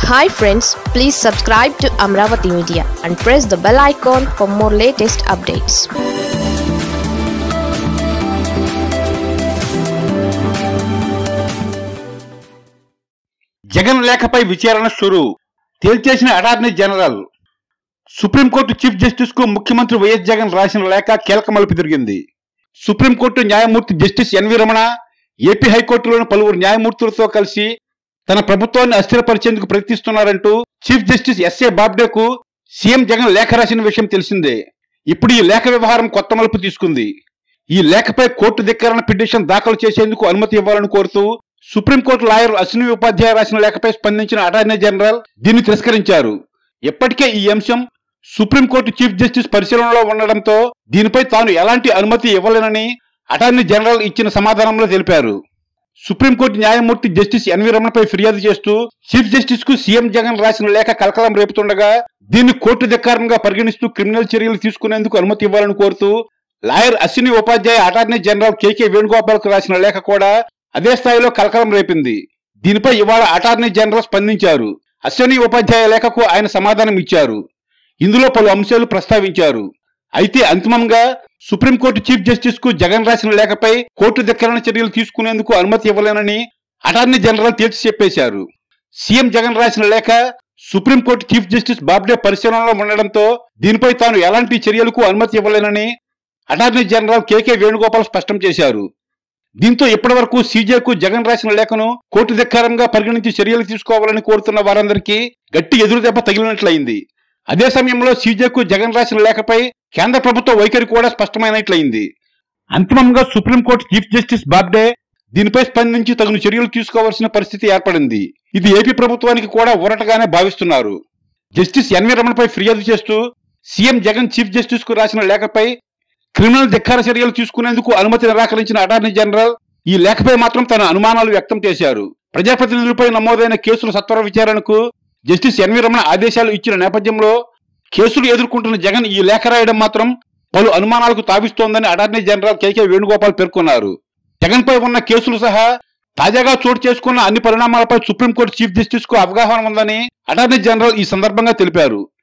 hi friends please subscribe to Amaravati media and press the bell icon for more latest updates Jagan లేఖపై విచారణ షురు తేల్చేసిన attorney general supreme court chief justice కు ముఖ్యమంత్రి YS Jagan రాసిన లేఖ కీలక మలుపు తిరిగింది సుప్రీంకోర్టు న్యాయమూర్తి జస్టిస్ ఎన్వి రమణ ఏపీ హైకోర్టులోని పలువురు న్యాయమూర్తులతో కలిసి తన ప్రభుత్వాన్ని అస్థిరపరిచేందుకు ప్రయత్నిస్తున్నారంటూ చీఫ్ జస్టిస్ ఎస్ఏ బాబ్డేకు సీఎం జగన్ లేఖ రాసిన విషయం తెలిసిందే ఇప్పుడు ఈ లేఖ వ్యవహారం కొత్త మలుపు తీసుకుంది ఈ లేఖపై కోర్టు ధిక్కరణ పిటిషన్ దాఖలు చేసేందుకు అనుమతి ఇవ్వాలని కోరుతూ సుప్రీంకోర్టు లాయర్ అశ్విని ఉపాధ్యాయ రాసిన లేఖపై స్పందించిన అటార్నీ జనరల్ దీన్ని తిరస్కరించారు ఇప్పటికే ఈ అంశం సుప్రీంకోర్టు చీఫ్ జస్టిస్ పరిశీలనలో ఉండడంతో దీనిపై తాను ఎలాంటి అనుమతి ఇవ్వలేనని అటార్నీ జనరల్ ఇచ్చిన సమాధానంలో తెలిపారు సుప్రీంకోర్టు న్యాయమూర్తి జస్టిస్ ఎన్వి రమణపై ఫిర్యాదు చేస్తూ చీఫ్ జస్టిస్ కు సీఎం జగన్ రాసిన లేఖ కలకలం రేపుతుండగా దీన్ని కోర్టు ధిక్కారంగా పరిగణిస్తూ క్రిమినల్ చర్యలు తీసుకునేందుకు అనుమతి ఇవ్వాలని కోరుతూ లాయర్ అశ్విని ఉపాధ్యాయ అటార్నీ జనరల్ కేకే వేణుగోపాల్ కు రాసిన లేఖ కూడా అదే స్థాయిలో కలకలం రేపింది దీనిపై ఇవాళ అటార్నీ జనరల్ స్పందించారు అశ్విని ఉపాధ్యాయ లేఖకు ఆయన సమాధానం ఇచ్చారు ఇందులో పలు అంశాలు ప్రస్తావించారు అయితే అంతిమంగా సుప్రీంకోర్టు చీఫ్ జస్టిస్ కు జగన్ రాసిన లేఖపై కోర్టు ధిక్కరణ చర్యలు తీసుకునేందుకు అనుమతి ఇవ్వలేనని అటార్నీ జనరల్ తేల్చి చెప్పేశారు సీఎం జగన్ రాసిన లేఖ సుప్రీంకోర్టు చీఫ్ జస్టిస్ బాబ్డే పరిశీలనలో ఉండడంతో దీనిపై తాను ఎలాంటి చర్యలకు అనుమతి ఇవ్వలేనని అటార్నీ జనరల్ కేకే వేణుగోపాల్ స్పష్టం చేశారు దీంతో ఇప్పటివరకు సీజేకు జగన్ రాసిన లేఖను కోర్టు ధిక్కారంగా పరిగణించి చర్యలు తీసుకోవాలని కోరుతున్న వారందరికీ గట్టి ఎదురుదెబ్బ తగిలినట్లయింది అదే సమయంలో సీజేకు జగన్ రాసిన లేఖపై కేంద్ర ప్రభుత్వ వైఖరి కూడా స్పష్టమైనట్లయింది అంతిమంగా సుప్రీంకోర్టు చీఫ్ జస్టిస్ బాబ్డే దీనిపై స్పందించి తగిన చర్యలు తీసుకోవాల్సిన పరిస్థితి ఏర్పడింది ఇది ఏపీ ప్రభుత్వానికి కూడా ఊరటగానే భావిస్తున్నారు జస్టిస్ ఎన్వి రమణపై ఫిర్యాదు చేస్తూ సీఎం జగన్ చీఫ్ జస్టిస్ కు రాసిన లేఖపై క్రిమినల్ ధిక్కార చర్యలు తీసుకునేందుకు అనుమతి నిరాకరించిన అటార్నీ జనరల్ ఈ లేఖపై మాత్రం తన అనుమానాలు వ్యక్తం చేశారు ప్రజాప్రతినిధులపై నమోదైన కేసుల సత్వర విచారణకు జస్టిస్ ఎన్వి రమణ ఆదేశాలు ఇచ్చిన నేపథ్యంలో కేసులు ఎదుర్కొంటున్న జగన్ ఈ లేఖ రాయడం మాత్రం పలు అనుమానాలకు తావిస్తోందని అటార్నీ జనరల్ కేకే వేణుగోపాల్ పేర్కొన్నారు జగన్ పై ఉన్న కేసులు సహా తాజాగా చోటు చేసుకున్న అన్ని పరిణామాలపై సుప్రీంకోర్టు చీఫ్ జస్టిస్ కు అవగాహన ఉందని అటార్నీ జనరల్ ఈ సందర్భంగా తెలిపారు